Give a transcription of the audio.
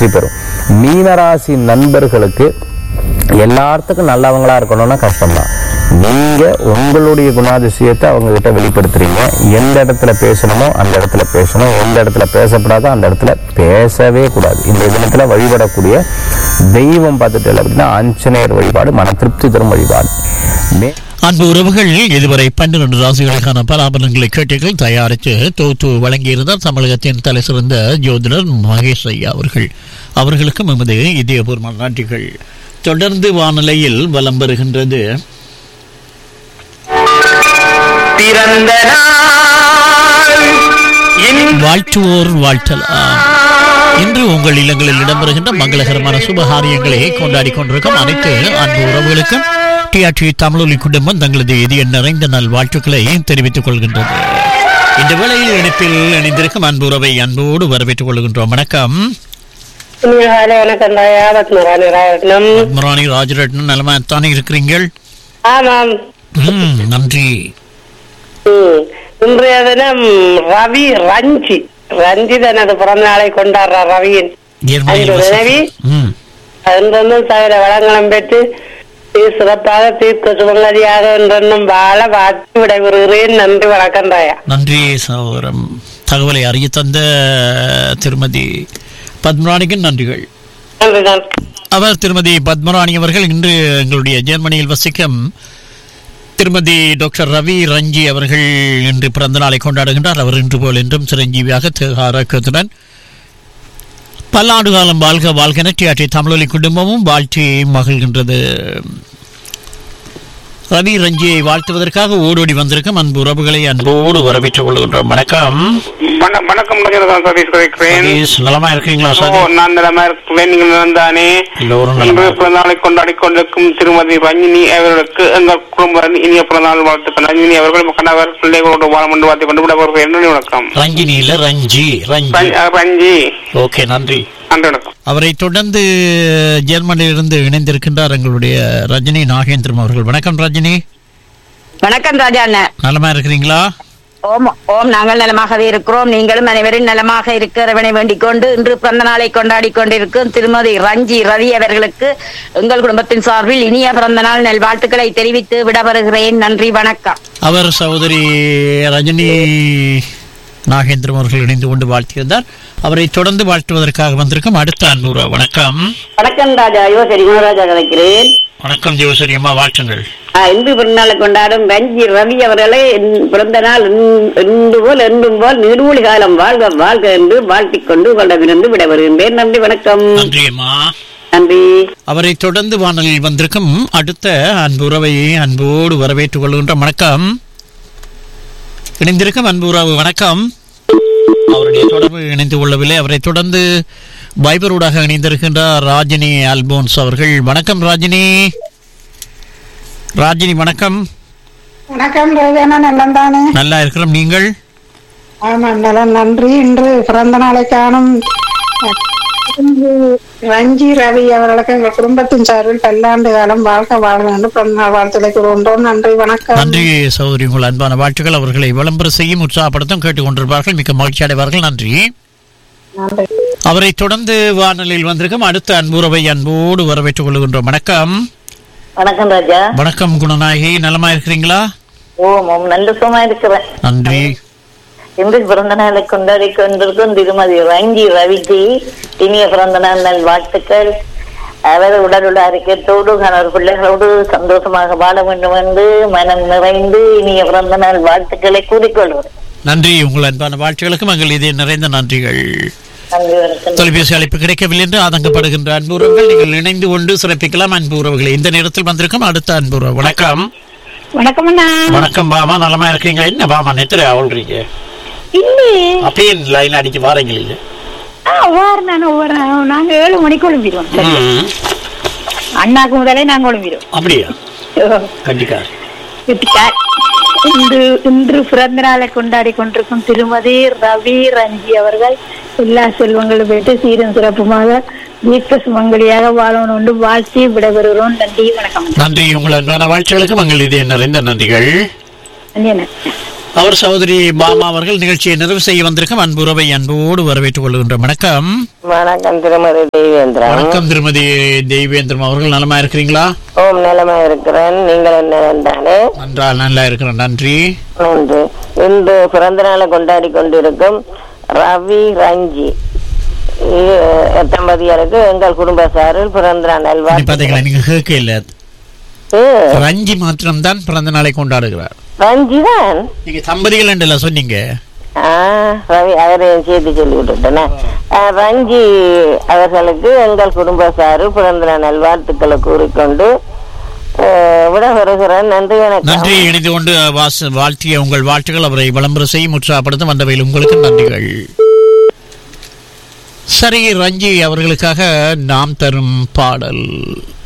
வெற்றி பெறும் மீனராசி நண்பர்களுக்கு எல்லாத்துக்கும் நல்லவங்களா இருக்கணும்னா கஷ்டம்தான் நீங்க உங்களுடைய குணாதிசயத்தை அவங்க கிட்ட வெளிப்படுத்துறீங்க எந்த இடத்துல பேசணுமோ அந்த இடத்துல பேசணும் எந்த இடத்துல பேசக்கூடாதோ அந்த இடத்துல பேசவே கூடாது இந்த தினத்துல வழிபடக்கூடிய தெய்வம் பார்த்துட்டு அப்படின்னா ஆஞ்சநேயர் வழிபாடு மன திருப்தி தரும் வழிபாடு மே- அன்பு உறவுகள் இதுவரை பன்னிரண்டு ராசிகளுக்கான பலாபலன்களை கேட்டீர்கள் தயாரித்து தொகுத்து வழங்கியிருந்தார் தமிழகத்தின் தலை சிறந்த ஜோதிடர் மகேஷ் ஐயா அவர்கள் அவர்களுக்கும் எமது இதயபூர்வமான நன்றிகள் தொடர்ந்து வானிலையில் வலம் வருகின்றது பிறந்த நாள் இன்று வாழ்த்துவோர் வாழ்த்தலாம் இன்று உங்கள் இல்லங்களில் இடம்பெறுகின்ற மங்களகரமான சுபகாரியங்களை கொண்டாடி கொண்டிருக்கும் அனைத்து அன்பு உறவுகளுக்கும் டிஆர்டி தமிழொலி குடும்பம் தங்களது இதய நிறைந்த நல் வாழ்த்துக்களை தெரிவித்துக் கொள்கின்றது இந்த வேளையில் இணைப்பில் இணைந்திருக்கும் அன்பு உறவை அன்போடு வரவேற்றுக் கொள்கின்றோம் வணக்கம் காலை வணக்கம் தாயா பத்மராணி ராயட்னம் முராணி ராஜரட்னம் நலமா தானே இருக்கிறீங்கள் ஆமாம் ம், நன்றி ம். இன்றைய தினம் ரவி ரஞ்சி ரஞ்சி தனது பிறந்த நாளை கொண்டாடுறார் ரவியின் ஜெர்மனியில் அன்பு வசி- மனைவி ம் என்றென்னும் சகல வளங்களும் பெற்று சீர் சிறப்பாக தீர்க்க சுமங்கதியாக என்றென்னும் வாழ வாழ்த்து விடைபெறுகிறேன் நன்றி வணக்கம் தாயா நன்றி சகோதரம் தகவலை அறிய தந்த திருமதி பத்மராணிக்கு நன்றிகள் நன்றி நன்றி அவர் திருமதி பத்மராணி அவர்கள் இன்று எங்களுடைய ஜெர்மனியில் வசிக்கும் திருமதி டாக்டர் ரவி ரஞ்சி அவர்கள் இன்று பிறந்த நாளை கொண்டாடுகின்றார் அவர் இன்று போல் என்றும் சிரஞ்சீவியாக ஆரோக்கியத்துடன் பல்லாண்டு காலம் வாழ்க வாழ்க டிஆர்டி தமிழொலி குடும்பமும் வாழ்த்தி மகிழ்கின்றது ரவி ரஞ்சியை வாழ்த்துவதற்காக ஓடோடி வந்திருக்கும் அன்பு உறவுகளை அன்போடு வரவேற்றுக் கொள்கின்றோம் வணக்கம் வண- வணக்கம் ரஜினிகாந்த் சதீஷ் கதைக்கிறேன் சதீஷ், நலமா இருக்கீங்களா ஓ சார் நான் நிலமா இருக்கிறேன் நீங்கள் நலந்தானே எல்லோரும் இன்று நலமா பிறந்தநாளை கொண்டாடி கொண்டிருக்கும் திருமதி ரஞ்சினி அவர்களுக்கு எங்கள் குடும்ப இனிய பிறந்தநாள் வாழ்த்துக்கள் ரஞ்சினி அவர்கள் கணவர் பிள்ளைகளோடு வாழ கொண்டு வாழ்த்து கொண்டு விட வருகிறேன் நன்றி வணக்கம் ரஞ்சினி இல்ல ரஞ்சி ரஞ்சி ரஞ்சி- அஹ், ரஞ்சி ஓகே நன்றி நன்றி வணக்கம் அவரை தொடர்ந்து ஜெர்மனியிலிருந்து இணைந்திருக்கின்றார் எங்களுடைய ரஜினி நாகேந்திரம் அவர்கள் வணக்கம் ரஜினி வணக்கம் ராஜா அண்ணன் நலமா இருக்கிறீங்களா ஓம் ஓம் நாங்கள் நலமாகவே இருக்கிறோம் நீங்களும் அனைவரும் நலமாக இருக்கிறவனை வேண்டிக் கொண்டு இன்று பிறந்த நாளை கொண்டாடி கொண்டிருக்கும் திருமதி ரஞ்சி ரவி அவர்களுக்கு எங்கள் குடும்பத்தின் சார்பில் இனிய பிறந்த நாள் நல்வாழ்த்துக்களை தெரிவித்து விடவருகிறேன் நன்றி வணக்கம் அவர் சகோதரி ரஜினி நாகேந்திரம் அவர்கள் இணைந்து கொண்டு வாழ்த்தியிருந்தார் அவரை தொடர்ந்து வாழ்த்துவதற்காக வந்திருக்கும் அடுத்த அன்புற வணக்கம் வணக்கம் ராஜா யோசரி குணராஜா கலைக்கிறேன் வணக்கம் ஜோசரி அம்மா வாழ்த்துங்கள் இன்று பிறந்தநாளை கொண்டாடும் ரஞ்சி ரவி அவர்களே என் பிறந்த நாள் இன்- இன்று போல் என்றும் போல் நெடுவழி காலம் வாழ்க வாழ்க என்று வாழ்த்திக் கொண்டு உங்களிடமிருந்து விடைபெறுகின்றேன் நன்றி வணக்கம் நன்றி அம்மா நன்றி அவரை தொடர்ந்து வானலில் வந்திருக்கும் அடுத்த அன்பு உறவை அன்போடு வரவேற்றுக் கொள்கின்ற வணக்கம் இணைந்திருக்கும் அன்பு உறவு வணக்கம் அவருடைய தொடர்பு இணைந்து கொள்ளவில்லை அவரை தொடர்ந்து பைபரூடாக இணைந்திருக்கின்றார் ராஜினி அல்போன்ஸ் அவர்கள் வணக்கம் ராஜினி ராஜினி வணக்கம் வணக்கம் ரேவனா நல்லம் தானே நல்லா இருக்கிறோம் நீங்கள் ஆமா நலம் நன்றி இன்று பிறந்த நாளை காணும் இன்று ரஞ்சி ரவி அவர்களுக்கு எங்கள் குடும்பத்தின் சார்பில் பல்லாண்டு காலம் வாழ்க்கை வாழ வேண்டும் பிறந்த நாள் வாழ்த்துக்களை கூறுகின்றோம் நன்றி வணக்கம் நன்றி சகோதரி உங்கள் அன்பான வாழ்த்துக்கள் அவர்களை விளம்பரம் செய்யும் உற்சாகப்படுத்தும் கேட்டுக்கொண்டிருப்பார்கள் மிக்க மகிழ்ச்சி அடைவார்கள் நன்றி நன்றி அவரை தொடர்ந்து வானொலியில் வந்திருக்கும் அடுத்த அன்புறவை அன்போடு வரவேற்றுக் கொள்கின்றோம் வணக்கம் வணக்கம் ராஜா வணக்கம் குணநாயகி நலமா இருக்கிறீங்களா ஓம் ஓம் நல்ல சுகமா இருக்கிறேன் நன்றி இன்று பிறந்த நாளை கொண்டாடி கொண்டிருக்கும் திருமதி ரஞ்சி ரவிக்கு இனிய பிறந்த நாள் நல் வாழ்த்துக்கள் அவர் உடலுள்ள அறிக்கையத்தோடு கணவர் பிள்ளைகளோடு சந்தோஷமாக வாழ வேண்டும் என்று மனம் நிறைந்து இனிய பிறந்த நாள் வாழ்த்துக்களை கூறிக்கொள்கிறேன் நன்றி உங்கள் அன்பான வாழ்த்துகளுக்கும் எங்கள் இதே நிறைந்த நன்றிகள் நன்றி வணக்கம் தொலைபேசி அழைப்பு கிடைக்கவில்லை என்று ஆதங்கப்படுகின்ற அன்பு உறவுகள் நீங்கள் இணைந்து கொண்டு சிறப்பிக்கலாம் அன்பு உறவுகளை இந்த நேரத்தில் வந்திருக்கும் அடுத்த அன்பு உறவு வணக்கம் வணக்கம் அண்ணா வணக்கம் பாமா நலமா இருக்கீங்க என்ன பாமா நெத்திர ஆள்றீங்க இல்லையே அப்படியே லைன் அடிச்சு வாரீங்க இல்லையா ஒவ்வொரு நான் ஒவ்வொரு நாங்க ஏழு மணிக்கு ஒழும்பிடுவோம் ம், அண்ணாக்கு முதலே நாங்க ஒழும்பிடுவோம் அப்படியா கண்டிக்கார் வீட்டுக்கார் இன்று இன்று பிறந்த நாளை கொண்டாடி கொண்டிருக்கும் திருமதி ரவி ரஞ்சி அவர்கள் எல்லா செல்வங்களும் பெற்று சீரும் சிறப்புமாக தீர்க்க சுமங்கலியாக வாழணும் என்று வாழ்த்தி விடைபெறுகிறோம் நன்றி வணக்கம் நன்றி உங்கள் அன்பான வாழ்த்துகளுக்கும் எங்கள் இதே நிறைந்த நன்றிகள் நன்றி அண்ணா. அவர் சகோதரி பாமா அவர்கள் நிகழ்ச்சியை நிறைவு செய்ய வந்திருக்கும் அன்புறவை அன்போடு வரவேற்றுக் கொள்கின்றோம் வணக்கம் வணக்கம் திருமதி தேவேந்திரன் வணக்கம் திருமதி தெய்வேந்திரம் அவர்கள் நலமா இருக்கிறீங்களா ஓம் நிலைமை இருக்கிறேன் நீங்கள் என்ன தானே நன்றால் நல்லா இருக்கிறேன் நன்றி நன்று இன்று பிறந்த நாளை கொண்டாடி கொண்டிருக்கும் ரவி ரஞ்சி இ- தம்பதியருக்கு எங்கள் குடும்ப சாரில் பிறந்த நாள் நீ நல்வாழ்த்து பாத்தீங்களா நீங்க கேட்க இல்ல ரஞ்சி மாத்திரம் தான் பிறந்த நாளை கொண்டாடுகிறார் ரஞ்சி தான் நீங்க தம்பதிகள் என்றல சொன்னீங்க ஆ, ரவி அவரையும் சேர்த்து சொல்லி விட்டுட்டேனே ஆ, ரஞ்சி அவர்களுக்கு எங்கள் குடும்ப சாரில் பிறந்த நாள் நல்வாழ்த்துக்களை கூறிக்கொண்டு ஆ, விடைபெறுகிறேன் நன்றி வணக்கம் நன்றி இணைந்து கொண்டு வாச வாழ்த்திய உங்கள் வாழ்த்துக்கள் அவரை விளம்பர செய்யும் உற்சாகப்படுத்தும் அந்த வகையில் உங்களுக்கு நன்றிகள் சரி ரஞ்சி அவர்களுக்காக நாம் தரும் பாடல்